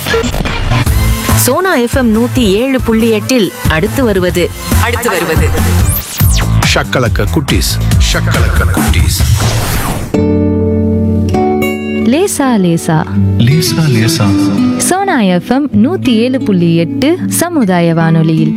Sona FM நூத்தி ஏழு புள்ளி எட்டில் அடுத்து வருவது அடுத்து வருவது ஷக்கலக்க குட்டீஸ் ஷக்கலக்க குட்டீஸ் லேசா லேசா லேசா லேசா சோனா எஃப்எம் நூத்தி ஏழு புள்ளி எட்டு சமுதாய வானொலியில்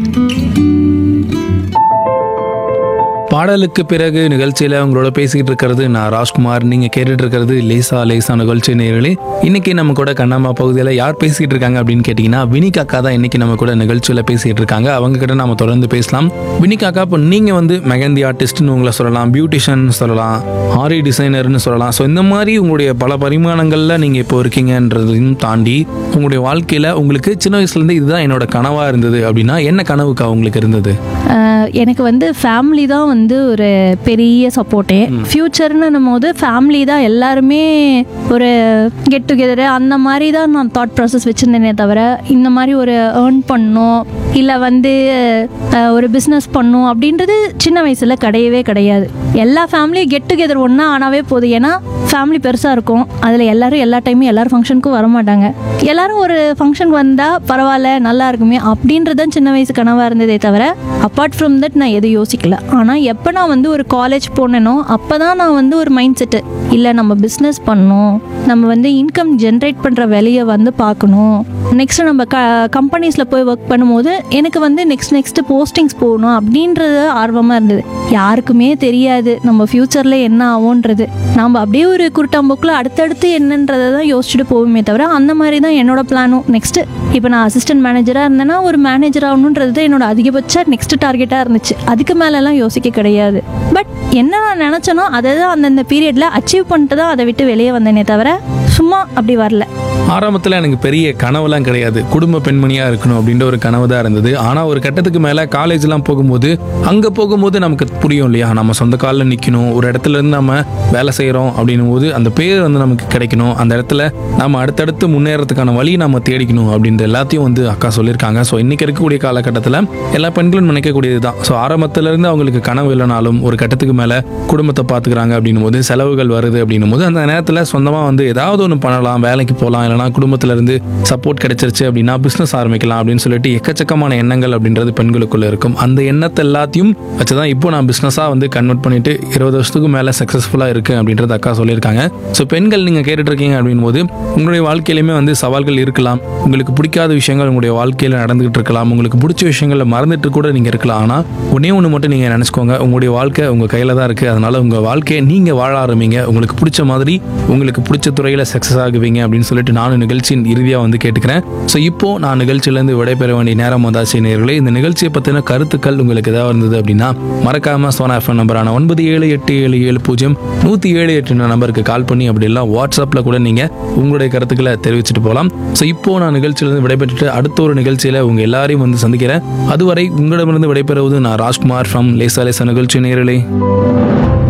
பாடலுக்கு பிறகு நிகழ்ச்சியில உங்களோட பேசிக்கிட்டு இருக்கிறது நான் ராஜ்குமார் நீங்க கேட்டுட்டு இருக்கிறது லேசா லேசா நிகழ்ச்சி நேர்களே இன்னைக்கு நம்ம கூட கண்ணம்மா பகுதியில் யார் பேசிக்கிட்டு இருக்காங்க அப்படின்னு கேட்டிங்கன்னா வினிக் அக்கா தான் இன்னைக்கு நம்ம கூட நிகழ்ச்சியில பேசிக்கிட்டு இருக்காங்க அவங்க கிட்ட நம்ம தொடர்ந்து பேசலாம் வினிக் அக்கா இப்போ நீங்க வந்து மெகந்தி ஆர்டிஸ்ட்னு உங்களை சொல்லலாம் பியூட்டிஷியன் சொல்லலாம் ஆரி டிசைனர்னு சொல்லலாம் ஸோ இந்த மாதிரி உங்களுடைய பல பரிமாணங்கள்ல நீங்க இப்போ இருக்கீங்கன்றதையும் தாண்டி உங்களுடைய வாழ்க்கையில உங்களுக்கு சின்ன வயசுல இருந்து இதுதான் என்னோட கனவா இருந்தது அப்படின்னா என்ன கனவுக்கா உங்களுக்கு இருந்தது ஆஹ் எனக்கு வந்து ஃபேமிலி தான் வந்து ஒரு பெரிய சப்போர்ட்டே ஃப்யூச்சர்னு போது ஃபேமிலி தான் எல்லாருமே ஒரு கெட் டுகெதர் அந்த மாதிரி தான் நான் தாட் ப்ராசஸ் வச்சுருந்தேனே தவிர இந்த மாதிரி ஒரு ஏர்ன் பண்ணணும் இல்லை வந்து ஆஹ் ஒரு பிஸ்னஸ் பண்ணணும் அப்படின்றது சின்ன வயசில் கிடையவே கிடையாது எல்லா ஃபேமிலியும் கெட் டுகெதர் ஒன்றா ஆனாவே போதும் ஏன்னா ஃபேமிலி பெருசாக இருக்கும் அதில் எல்லாரும் எல்லா டைமும் எல்லாரும் ஃபங்க்ஷனுக்கும் வர மாட்டாங்க எல்லாரும் ஒரு ஃபங்க்ஷனுக்கு வந்தால் பரவாயில்ல நல்லா இருக்குமே அப்படின்றது தான் சின்ன வயசு கனவாக இருந்ததே தவிர அப்பார்ட் ஃப்ரம் தட் நான் எதுவும் யோசிக்கல ஆனால் எப்போ நான் வந்து ஒரு காலேஜ் போனேனோ அப்போ தான் நான் வந்து ஒரு மைண்ட் செட்டு இல்லை நம்ம பிஸ்னஸ் பண்ணணும் நம்ம வந்து இன்கம் ஜென்ரேட் பண்ணுற வேலையை வந்து பார்க்கணும் நெக்ஸ்ட் நம்ம க கம்பெனிஸில் போய் ஒர்க் பண்ணும்போது எனக்கு வந்து நெக்ஸ்ட் நெக்ஸ்ட் போஸ்டிங்ஸ் போகணும் அப்படின்றது ஆர்வமாக இருந்தது யாருக்குமே தெரியாது நம்ம ஃப்யூச்சரில் என்ன ஆகும்ன்றது நாம் அப்படியே ஒரு குருட்டாம்போக்கில் அடுத்தடுத்து என்னன்றதை தான் யோசிச்சுட்டு போவோமே தவிர அந்த மாதிரி தான் என்னோட பிளானும் நெக்ஸ்ட்டு இப்போ நான் அசிஸ்டன்ட் மேனேஜராக இருந்தேன்னா ஒரு மேனேஜர் ஆகணுன்றது தான் என்னோட அதிகபட்ச நெக்ஸ்ட் டார்கெட்டாக இருந்துச்சு அதுக்கு மேலெல்லாம் யோசிக்க கிடையாது பட் என்ன நான் நினச்சேனோ அதை தான் அந்தந்த பீரியடில் அச்சீவ் பண்ணிட்டு தான் அதை விட்டு வெளியே வந்தேனே தவிர சும்மா அப்படி வரல ஆரம்பத்தில் எனக்கு பெரிய கனவுலாம் கிடையாது குடும்ப பெண்மணியாக இருக்கணும் அப்படின்ற ஒரு கனவு தான் இருந்தது ஆனால் ஒரு கட்டத்துக்கு மேலே காலேஜ்லாம் போகும்போது அங்கே போகும்போது நமக்கு புரியும் இல்லையா நம்ம சொந்த காலில் நிற்கணும் ஒரு இடத்துல இருந்து நம்ம வேலை செய்கிறோம் அப்படின்னும் போது அந்த பேர் வந்து நமக்கு கிடைக்கணும் அந்த இடத்துல நம்ம அடுத்தடுத்து முன்னேறதுக்கான வழி நம்ம தேடிக்கணும் அப்படின்ற எல்லாத்தையும் வந்து அக்கா சொல்லியிருக்காங்க ஸோ இன்னைக்கு இருக்கக்கூடிய காலகட்டத்தில் எல்லா பெண்களும் நினைக்கக்கூடியது தான் ஸோ ஆரம்பத்திலேருந்து அவங்களுக்கு கனவு இல்லைனாலும் ஒரு கட்டத்துக்கு மேலே குடும்பத்தை பார்த்துக்கிறாங்க அப்படின்னும் போது செலவுகள் வருது அப்படின்னும் போது அந்த நேரத்தில் சொந்தமாக வந்து ஏதாவது ஒன்று பண்ணலாம் வேலைக்கு போகலாம் இல்லைனா குடும்பத்துல இருந்து சப்போர்ட் கிடைச்சிருச்சு அப்படின்னா பிஸ்னஸ் ஆரம்பிக்கலாம் அப்படின்னு சொல்லிட்டு எக்கச்சக்கமான எண்ணங்கள் அப்படின்றது பெண்களுக்குள்ள இருக்கும் அந்த எண்ணத்தை எல்லாத்தையும் வச்சுதான் இப்போ நான் பிஸ்னஸாக வந்து கன்வெர்ட் பண்ணிட்டு இருபது வருஷத்துக்கு மேலே சக்ஸஸ்ஃபுல்லாக இருக்கு அப்படின்றது அக்கா சொல்லியிருக்காங்க ஸோ பெண்கள் நீங்கள் கேட்டுட்டு இருக்கீங்க அப்படின் போது உங்களுடைய வாழ்க்கையிலுமே வந்து சவால்கள் இருக்கலாம் உங்களுக்கு பிடிக்காத விஷயங்கள் உங்களுடைய வாழ்க்கையில் நடந்துகிட்டு இருக்கலாம் உங்களுக்கு பிடிச்ச விஷயங்களை மறந்துட்டு கூட நீங்கள் இருக்கலாம் ஆனால் ஒன்றே ஒன்று மட்டும் நீங்கள் நினச்சிக்கோங்க உங்களுடைய வாழ்க்கை உங்கள் கையில் தான் இருக்குது அதனால உங்கள் வாழ்க்கையை நீங்கள் வாழ ஆரம்பிங்க உங்களுக்கு பிடிச்ச மாதிரி உங்களுக்கு பிடிச்ச துறையில் சக்ஸஸ் ஆகுவீங்க அப்படின்னு சொல்லிட்டு நானும் நிகழ்ச்சியின் இறுதியாக வந்து கேட்டுக்கிறேன் ஸோ இப்போ நான் நிகழ்ச்சியிலேருந்து விடைபெற வேண்டிய நேரம் வந்தாச்சு நேர்களே இந்த நிகழ்ச்சியை பற்றின கருத்துக்கள் உங்களுக்கு ஏதாவது இருந்தது அப்படின்னா மறக்காம சோனா எஃப்எம் நம்பரான ஒன்பது ஏழு எட்டு ஏழு ஏழு பூஜ்ஜியம் நூற்றி ஏழு எட்டு நம்பருக்கு கால் பண்ணி அப்படி எல்லாம் வாட்ஸ்அப்பில் கூட நீங்கள் உங்களுடைய கருத்துக்களை தெரிவிச்சிட்டு போகலாம் ஸோ இப்போ நான் நிகழ்ச்சியிலிருந்து விடைபெற்றுட்டு அடுத்த ஒரு நிகழ்ச்சியில் உங்கள் எல்லாரையும் வந்து சந்திக்கிறேன் அதுவரை உங்களிடமிருந்து விடைபெறுவது நான் ராஜ்குமார் ஃப்ரம் லேசா லேசா நிகழ்ச்சி நேரலே